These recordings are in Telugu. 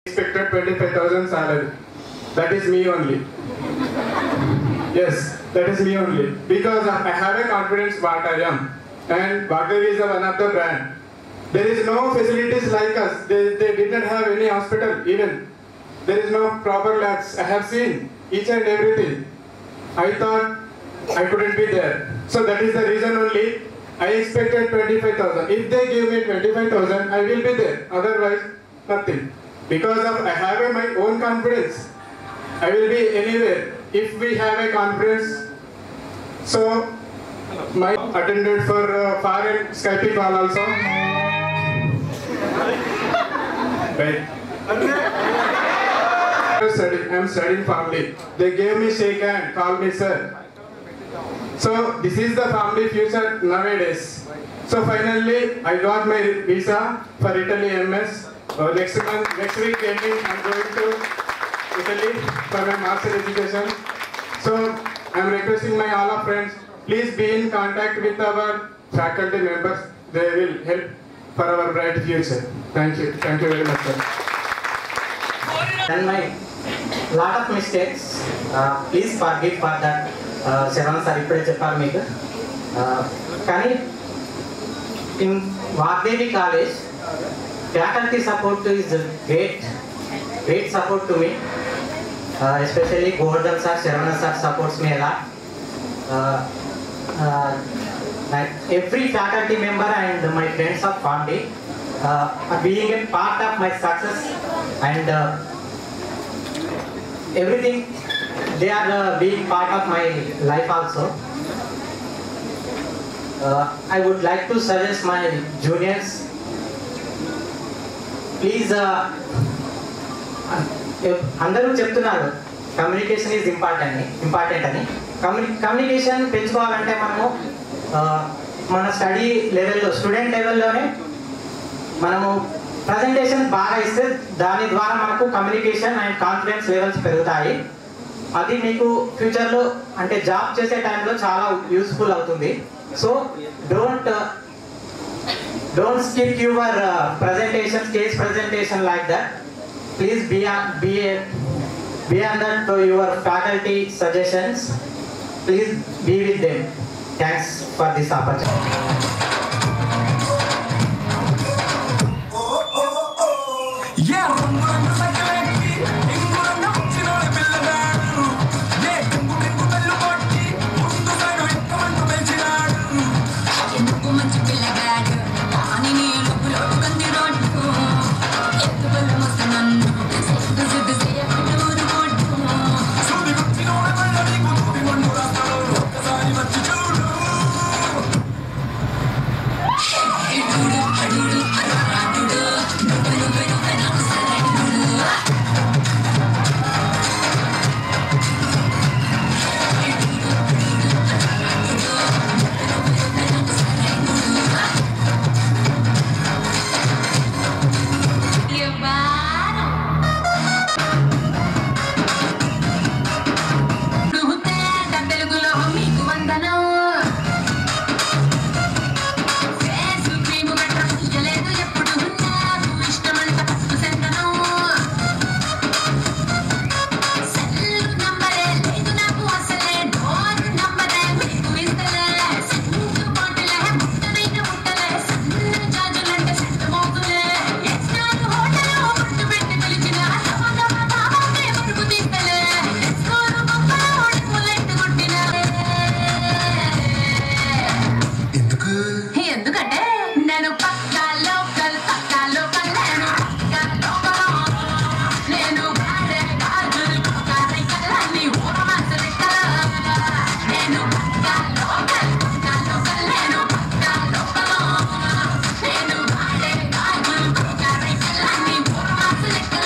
expected 25,000 salary. That is me only. Yes, that is me only. Because I have a confidence what I am. And Bhagav is the one of the brand. There is no facilities like us. They, they didn't have any hospital even. There is no proper labs. I have seen each and everything. I thought I couldn't be there. So that is the reason only I expected 25,000. If they give me 25,000, I will be there. Otherwise, nothing. Because of I have a, my own confidence. I will be anywhere. If we have a conference, so my attended for uh, foreign Skype call also. Right. I'm studying, I'm studying family. They gave me shake hand, call me sir. So this is the family future nowadays. So finally, I got my visa for Italy MS. Uh, next month, next week ending, I'm going to Italy for my master education. So I'm requesting my all of friends, please be in contact with our faculty members. They will help for our bright future. Thank you. Thank you very much, sir. and my lot of mistakes. Uh, please forgive for that. Uh, Saravan sir ఇప్పుడే చెప్పారు మీకు Uh, కానీ in Vagdevi college faculty support is great great support to me especially Govardhan sir Saravana sir supports me ఎలా every faculty member and my friends of Fondi uh, are being a part of my success and uh, everything they are uh, being part of my life also. Uh, I would like to suggest my juniors, please uh, అందరూ చెప్తున్నారు కమ్యూనికేషన్ ఈజ్ ఇంపార్టెంట్ అని ఇంపార్టెంట్ అని కమ్యూని కమ్యూనికేషన్ పెంచుకోవాలంటే మనము ఆ, మన స్టడీ లెవెల్లో స్టూడెంట్ లెవెల్లోనే మనము ప్రజెంటేషన్ బాగా ఇస్తే దాని ద్వారా మనకు కమ్యూనికేషన్ అండ్ కాన్ఫిడెన్స్ లెవెల్స్ పెరుగుతాయి అది మీకు ఫ్యూచర్లో అంటే జాబ్ చేసే టైంలో చాలా యూస్ఫుల్ అవుతుంది so don't don't skip your presentation case presentation like that please be on, be be under to your faculty suggestions. Please be with them. Thanks for this opportunity. Yeah, రంగు రంగు సైకిలెక్కి, ఇంగు రంగు వచ్చినోడి పిల్లగాడు. ఏ కుంగు రింగు బెల్లు కొట్టి, ముందు సైడు ఎక్కమంటూ పెంచినాడు. ఎందుకు మంచి పిల్లగాడు అని నేను లోకంది రోడ్డు ఎత్తుబల్ల మొత్తం నన్ను సిగ్గు సిగ్గు చేయబట్టూరు కొట్టు సూది గుచ్చినోడి వల్ల నీకు తూది మండు రాస్తాడు. ఒక్కసారి వచ్చి చూడు. అడుడు అడుడు అడుడు నువ్వు నువ్వు నువ్వు నాకు సరడు Llevaron Brujuteca తెలుగులో మీకు వందనం ఫేసు క్రీము గట్ట పూయలేదు ఎప్పుడు నాకు ఇష్టమంట పసుపు సెంటనం సెల్లు నంబరే లేదు నాకు అసలే డోర్ నంబరే మీకు ఇస్తలే సెంటు బాటిలే ముట్టనైన ముట్టలే సన్న జాజులంటే సెంటు మోతులే ఎస్నాలు హోటల్లో ముట్టు పెట్టి పిలిచిన తమ తమ తామే పరుపు తీస్తలే ఎస్కోరు బొమ్మల ఒడుకులెట్టు కొట్టినలే ఎందుకు ఎందుకంటే నేను పక్కా లోకల్ పక్కా లోకల్ నేను పక్కా లోకల్ నేను గాడే గాజులు కారై కళ్ళని ఊరమాస లెక్కల నేను పక్కా లోకల్ పక్కా లోకల్ నేను పక్కా లోకల్ నేను గాడే గాజులు కారై కళ్ళని ఊరమాస లెక్కల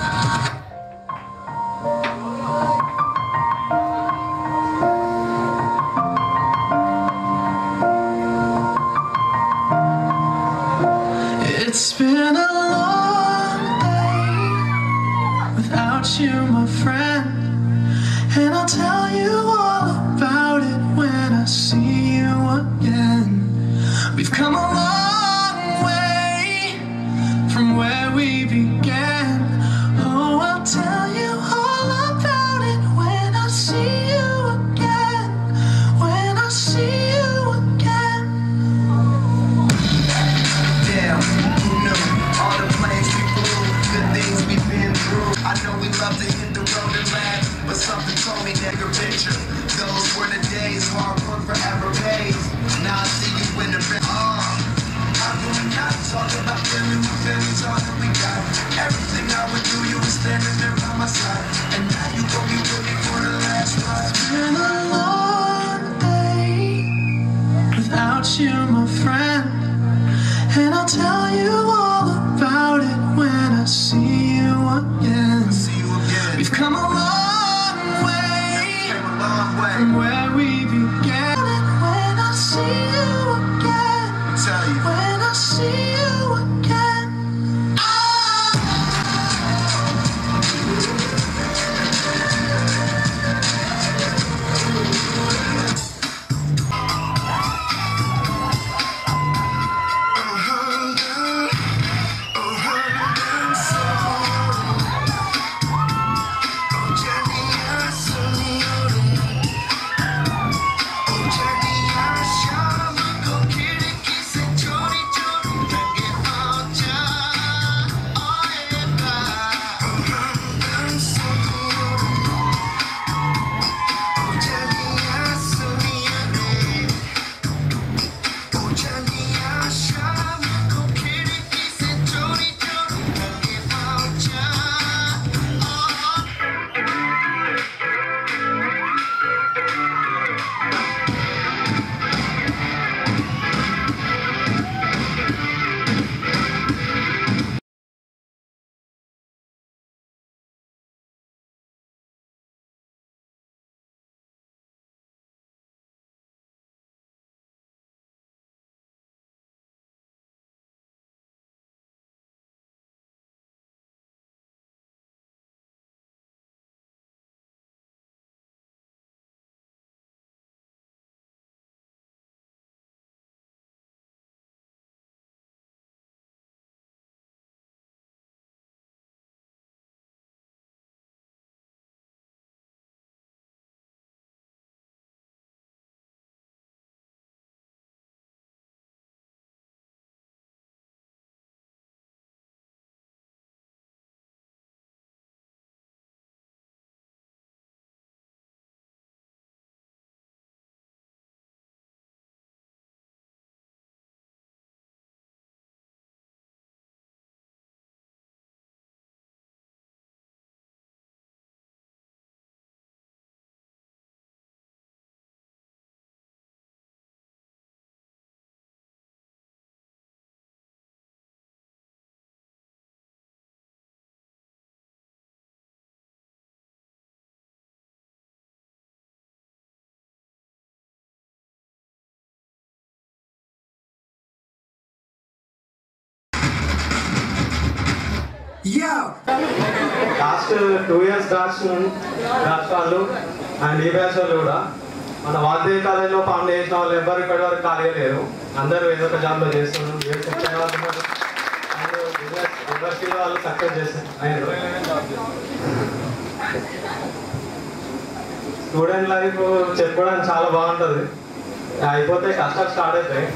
It's been a long day without you, my friend. And I'll tell you all about it when I see you again. We've come a long way from where we began. again. We've come a long way from where we began. When I see you again, when I see you again. Last two years batch batch వాళ్ళు అండ్ ఈ బ్యాచ్ వాళ్ళు కూడా మన వాద్య కాలేజీలో ఫామ్ చేసిన వాళ్ళు ఎవరు ఇప్పటి వరకు ఖాళీగా లేరు అందరూ ఏదో ఒక జాబ్లో చేస్తున్నారు ఏ సెక్టర్ వాళ్ళు ఉన్నారు అండ్ యూనివర్సిటీ వాళ్ళు సక్సెస్ చేస్తారు స్టూడెంట్ లైఫ్ చెప్పుకోవడానికి చాలా బాగుంటుంది అయిపోతే కష్టాలు స్టార్ట్ అవుతాయి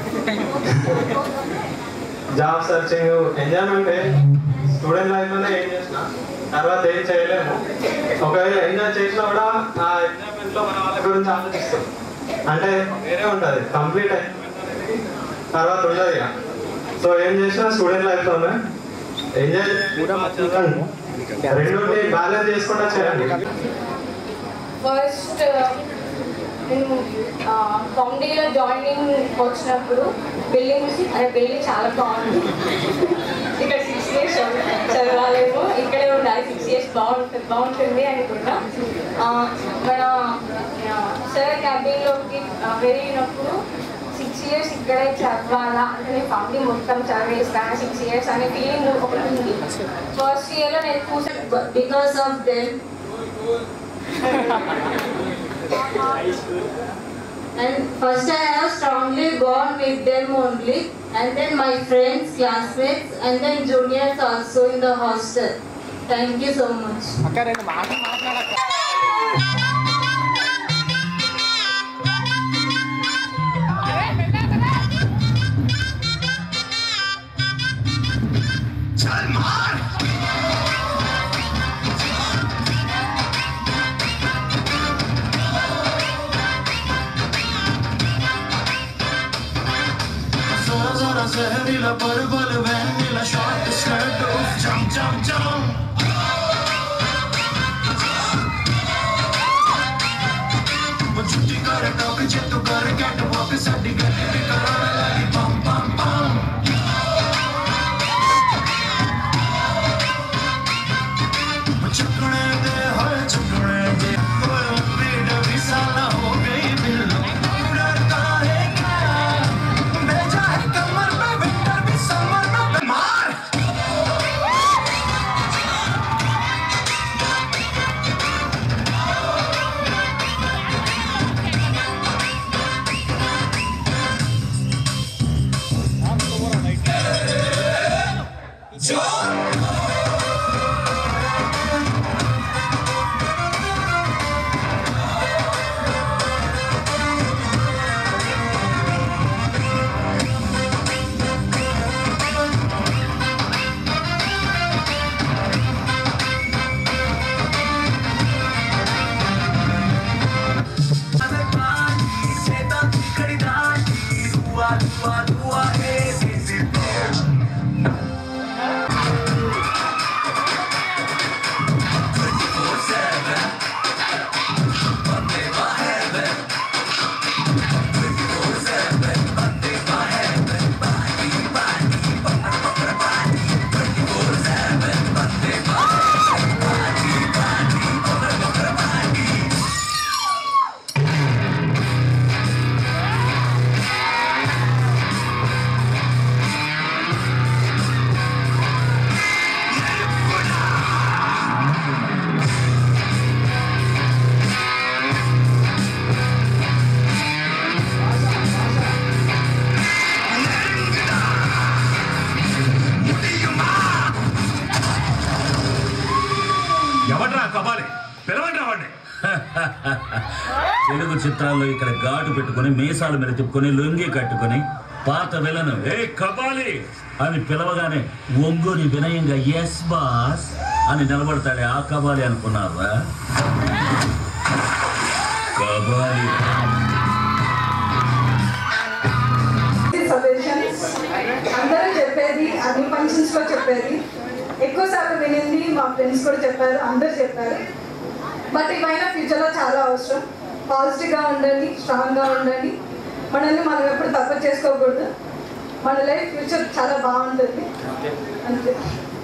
job searching enjoyment student life లోనే ఏం చేసినా తర్వాత ఏం చేయలేము ఒకవేళ ఎంజాయ్ చేసినా కూడా ఆ ఎంజాయ్మెంట్ లో మన వాళ్ళ గురించి ఆలోచిస్తాం అంటే వేరే ఉంటుంది కంప్లీట్ తర్వాత ఉండదు ఇక సో ఏం చేసినా స్టూడెంట్ లైఫ్ లోనే ఎంజాయ్ రెండు బ్యాలెన్స్ చేసుకుంటా చేయండి ఫస్ట్ నేను కామెడీలో జాయినింగ్ వచ్చినప్పుడు బిల్డింగ్ అనే బిల్డింగ్ చాలా బాగుంది ఇక్కడ సిక్స్ ఇయర్స్ చదవాలేమో ఇక్కడే ఉండాలి సిక్స్ ఇయర్స్ బాగుంటుంది బాగుంటుంది అనుకుంటా ఆ, మన సార్ క్యాబిన్లోకి వెళ్ళినప్పుడు సిక్స్ ఇయర్స్ ఇక్కడే చదవాలా అంటే నేను ఫ్యామిలీ మొత్తం చదివేస్తాను సిక్స్ ఇయర్స్ అనే ఫీలింగ్ ఒకటి ఉంది ఫస్ట్ ఇయర్లో నేను చూసాను because of them And first I have strongly gone with them only and then my friends, classmates and then juniors also in the hostel. Thank you so much. జరా జరా జహరీలా పరుగులు వెన్నెల short skirt jump jump jump छुट्टी कर टॉक जत्तू कर कैट वॉक साडी गली में कराने लगी पम पम पम ఎవడ్రా కబాలి పిలవండి వాడిని తెలుగు చిత్రాల్లో ఇక్కడ ఘాటు పెట్టుకొని మీసాలు మీద తిప్పుకొని లుంగి కట్టుకొని పాత విలను ఏ కబాలి అని పిలవగానే ఒంగుని వినయంగా ఎస్ బాస్ అని నిలబడతాడే ఆ కబాలి అనుకున్నారా కబాలి సజెషన్స్ అందరూ చెప్పేది అన్ని ఫంక్షన్స్ లో చెప్పేది ఎక్కువ శాతం వినింది మా ఫ్రెండ్స్ కూడా చెప్పారు అందరూ చెప్పారు బట్ ఇవైనా ఫ్యూచర్లో చాలా అవసరం పాజిటివ్గా ఉండండి స్ట్రాంగ్గా ఉండండి మనల్ని మనం ఎప్పుడు తప్పు చేసుకోకూడదు మన లైఫ్ ఫ్యూచర్ చాలా బాగుంటుంది అంతే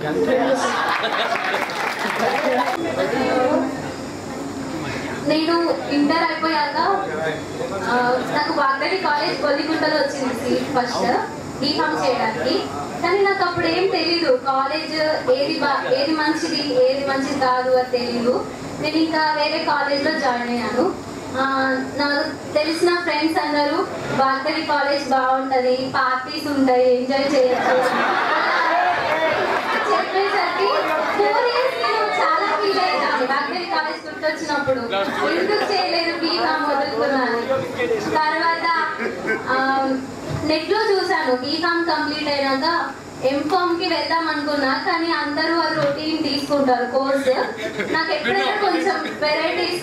నేను ఇంటర్ అయిపోయాక ఆ, నాకు వాగ్దాడి కాలేజ్ గొల్లిగుంటలో వచ్చింది సీట్ ఫస్ట్ బీఫామ్ చేయడానికి కానీ నాకు అప్పుడు ఏం తెలీదు కాలేజ్ ఏది బా ఏది మంచిది ఏది మంచిది కాదు అని తెలీదు నేను ఇంకా వేరే కాలేజ్లో జాయిన్ అయ్యాను ఆ, నాకు తెలిసిన ఫ్రెండ్స్ అందరూ వాగ్దాడి కాలేజ్ బాగుంటుంది పార్టీస్ ఉంటాయి ఎంజాయ్ చేయొచ్చు చెప్పేసరికి ఫోర్ ఇయర్స్ నేను చాలా ఫీల్ అయ్యాను వాగ్దేవి కాలేజ్ గుర్తొచ్చినప్పుడు ఎందుకు చేయలేదు బీకామ్ వదులుకున్నాను తర్వాత నెట్ లో చూసాను బీకామ్ కంప్లీట్ అయినాక ఎంఫామ్ కి వెళ్దాం అనుకున్నా కానీ అందరూ అది రొటీన్ తీసుకుంటారు కోర్స్ నాకు ఎప్పుడైనా కొంచెం వెరైటీస్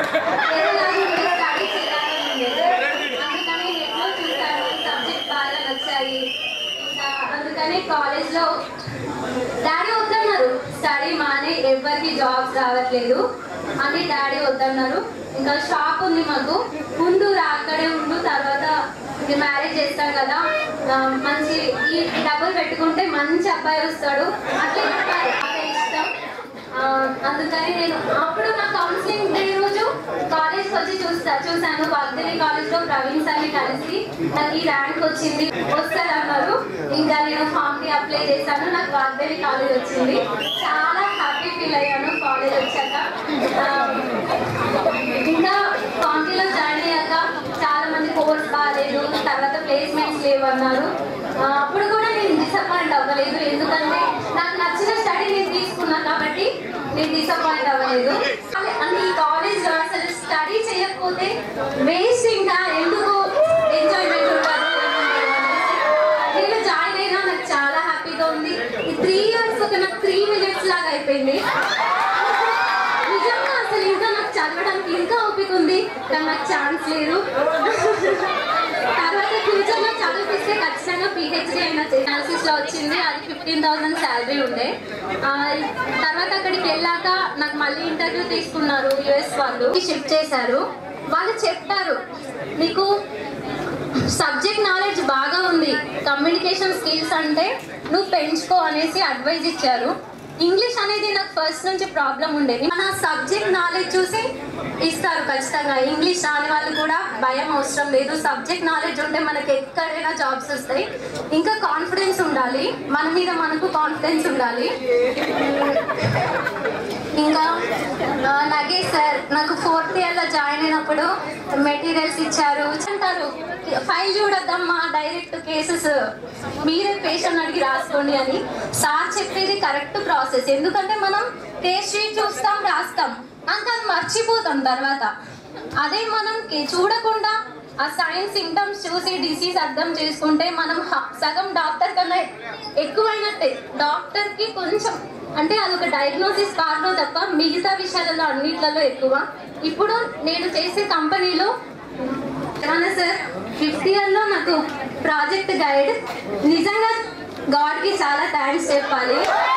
అందుకని నెట్ లో చూసాను సబ్జెక్ట్ బాగా నచ్చాయి ఇంకా అందుకని కాలేజ్ లో డాడీ వద్దన్నారు స్టడీ మానే ఎవరికి జాబ్స్ రావట్లేదు అని డాడీ వద్దన్నారు ఇంకా షాప్ ఉంది మాకు ముందు రా అక్కడే ఉండు తర్వాత మ్యారేజ్ చేస్తాం కదా ఆ, మంచి ఈ డబ్బులు పెట్టుకుంటే మంచి అబ్బాయి వస్తాడు అట్లే చెప్పారు అదే ఇష్టం ఆ, అందుకని నేను అప్పుడు నా కౌన్సిలింగ్ డే రోజు కాలేజ్ వచ్చి చూస్తా చూసాను వాగ్దేవి కాలేజ్ లో ప్రవీణ్ సార్ని కలిసి నాకు ఈ ర్యాంక్ వచ్చింది వస్తారు అన్నారు ఇంకా నేను ఫామ్ కి అప్లై చేశాను నాకు వాగ్దేవి కాలేజ్ వచ్చింది చాలా హ్యాపీ ఫీల్ అయ్యాను కాలేజ్ వచ్చాక ఆ, ఇంకా కాంటీలో జాయిన్ అయ్యాక చాలా మంది కోర్స్ బాగాలేదు తర్వాత ప్లేస్మెంట్స్ లేవు అన్నారు ఆ, అప్పుడు కూడా నేను డిసప్పాయింట్ అవ్వలేదు ఎందుకంటే నాకు నచ్చిన స్టడీ నేను తీసుకున్నా కాబట్టి నేను డిసప్పాయింట్ అవ్వలేదు అంటే ఈ కాలేజ్ లో అసలు స్టడీ చేయకపోతే వేస్ట్ ఇంకా ఎందుకు ఎంజాయ్మెంట్ ఉంటారు నేను జాయిన్ అయినా నాకు చాలా హ్యాపీగా ఉంది ఈ త్రీ ఇయర్స్ ఒక నాకు త్రీ మినిట్స్ లాగా అయిపోయింది నిజంగా అసలు ఇంకా నాకు చదవడానికి ఇంకా ఓపిక ఉంది కానీ నాకు ఛాన్స్ లేదు తర్వాత ఫ్యూచర్ లో చదివిస్తే ఖచ్చితంగా పిహెచ్డి అయినా అనాలిసిస్ లో వచ్చింది అది ఫిఫ్టీన్ థౌసండ్ శాలరీ ఉండే ఆ, తర్వాత అక్కడికి వెళ్ళాక నాకు మళ్ళీ ఇంటర్వ్యూ తీసుకున్నారు యుఎస్ వాళ్ళు షిఫ్ట్ చేశారు వాళ్ళు చెప్పారు నీకు సబ్జెక్ట్ నాలెడ్జ్ బాగా ఉంది కమ్యూనికేషన్ స్కిల్స్ అంటే నువ్వు పెంచుకో అనేసి అడ్వైజ్ ఇచ్చారు ఇంగ్లీష్ అనేది నాకు ఫస్ట్ నుంచి ప్రాబ్లం ఉండేది మన సబ్జెక్ట్ నాలెడ్జ్ చూసి ఇస్తారు ఖచ్చితంగా ఇంగ్లీష్ రాని వాళ్ళు కూడా భయం అవసరం లేదు సబ్జెక్ట్ నాలెడ్జ్ ఉంటే మనకి ఎక్కడైనా జాబ్స్ వస్తాయి ఇంకా కాన్ఫిడెన్స్ ఉండాలి మన మీద మనకు కాన్ఫిడెన్స్ ఉండాలి ఇంకా ఆ, నగేష్ సార్ నాకు ఫోర్త్ ఇయర్ లో జాయిన్ అయినప్పుడు మెటీరియల్స్ ఇచ్చారు అంటారు ఫైల్ చూడొద్దమ్మా డైరెక్ట్ కేసెస్ మీరే పేషెంట్ అడిగి రాసుకోండి అని సార్ చెప్పేది కరెక్ట్ ప్రాసెస్ ఎందుకంటే మనం టేస్ట్ షీట్ చూస్తాం రాస్తాం అంత అది మర్చిపోతాం తర్వాత అదే మనం కే- చూడకుండా ఆ సైన్స్ సిమ్టమ్స్ చూసి డిసీజ్ అర్థం చేసుకుంటే మనం హ- సగం డాక్టర్ కన్నా ఎక్కువైనట్టే డాక్టర్ కి కొంచెం అంటే అదొక డయాగ్నోసిస్ పార్ట్ లో తప్ప మిగతా విషయాలలో అన్నిట్లలో ఎక్కువ ఇప్పుడు నేను చేసే కంపెనీలో మన సార్ ఫిఫ్త్ ఇయర్ లో నాకు ప్రాజెక్ట్ గైడ్ నిజంగా గాడ్ కి చాలా థ్యాంక్స్ చెప్పాలి